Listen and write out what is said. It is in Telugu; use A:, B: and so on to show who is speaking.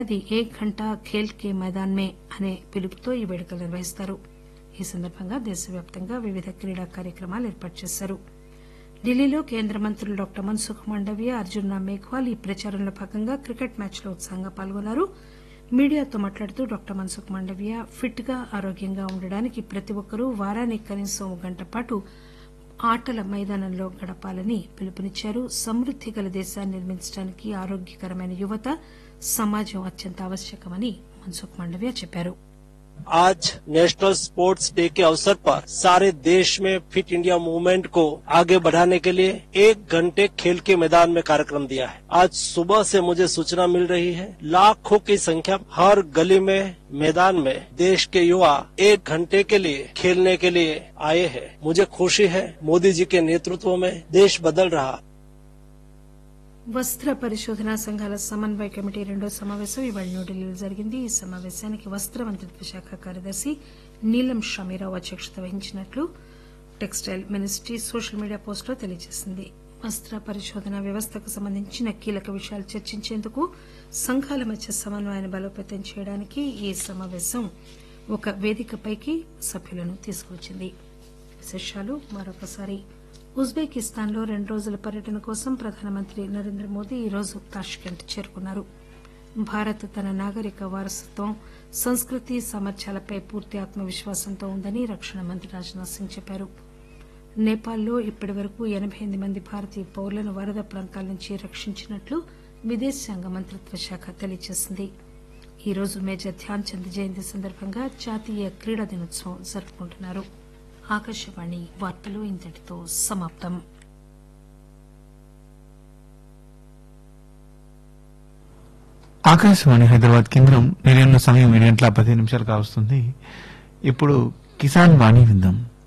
A: అది ఏక్ ఘంటా ఖేల్ కే మైదాన్ మే అనే పిలుపుతో ఈ వేడుకలు నిర్వహిస్తారు ఈ సందర్భంగా దేశవ్యాప్తంగా వివిధ క్రీడా కార్యక్రమాలు ఏర్పాటు చేశారు ఢిల్లీలో కేంద్ర మంత్రులు డాక్టర్ మన్సుఖ్ మాండవీయ అర్జున్ రామ్ మేఘ్వాల్ ఈ ప్రచారంలో భాగంగా క్రికెట్ మ్యాచ్ లో ఉత్సాహంగా పాల్గొన్నారు మీడియాతో మాట్లాడుతూ డాక్టర్ మన్సుఖ్ మాండవీయ ఫిట్ గా ఆరోగ్యంగా ఉండడానికి ప్రతి ఒక్కరూ వారానికి కనీసం ఒక గంట పాటు ఆటల మైదానంలో గడపాలని పిలుపునిచ్చారు సమృద్ది గల దేశాన్ని నిర్మించడానికి ఆరోగ్యకరమైన యువత సమాజం అత్యంత అవశ్యకమని మన్సుఖ్ మాండవీయ చెప్పారు
B: आज नेशनल स्पोर्ट्स डे के अवसर पर सारे देश में फिट इंडिया मूवमेंट को आगे बढ़ाने के लिए एक घंटे खेल के मैदान में कार्यक्रम दिया है आज सुबह से मुझे सूचना मिल रही है लाखों की संख्या हर गली में मैदान में देश के युवा एक घंटे के लिए खेलने के लिए आए हैं मुझे खुशी है मोदी जी के नेतृत्व में देश बदल रहा
A: వస్త్ర పరిశోధనా సంఘాల సమన్వయ కమిటీ రెండో సమావేశం ఇవాళ న్యూఢిల్లీలో జరిగింది ఈ సమావేశానికి వస్త్ర మంత్రిత్వ శాఖ కార్యదర్శి నీలం షమీరావు అధ్యక్షత వహించినట్లు టెక్స్టైల్ మినిస్ట్రీ సోషల్ మీడియా పోస్టులో తెలియజేసింది వస్త్ర పరిశోధన వ్యవస్థకు సంబంధించిన కీలక విషయాలు చర్చించేందుకు సంఘాల మధ్య సమన్వయాన్ని బలోపేతం చేయడానికి ఈ సమావేశం ఒక వేదికపైకి సభ్యులను తీసుకువచ్చింది విశేషాలు మరొకసారి ఉజ్బెకిస్తాన్ లో రెండు రోజుల పర్యటన కోసం ప్రధానమంత్రి నరేంద్ర మోదీ ఈరోజు తాష్కెంట్ చేరుకున్నారు భారత్ తన నాగరిక వారసత్వం సంస్కృతి సామర్థ్యాలపై పూర్తి ఆత్మవిశ్వాసంతో ఉందని రక్షణ మంత్రి రాజ్నాథ్ సింగ్ చెప్పారు నేపాల్లో ఇప్పటి వరకు ఎనబై ఎనిమిది మంది భారతీయ పౌరులను వరద ప్రాంతాల నుంచి రక్షించినట్లు విదేశాంగ మంత్రిత్వ శాఖ తెలియజేసింది ఈ రోజు మేజర్ ధ్యాన్ చంద్ జయంతి సందర్భంగా జాతీయ క్రీడా దినోత్సవం జరుపుకుంటున్నారు ఆకాశవాణి వార్తలు ఇంతటితో సమాప్తం
C: ఆకాశవాణి హైదరాబాద్ కేంద్రం నిర్ణయం సమయం ఏడు గంటల పదిహేను నిమిషాలు కావస్తుంది ఇప్పుడు కిసాన్ వాణి విందాం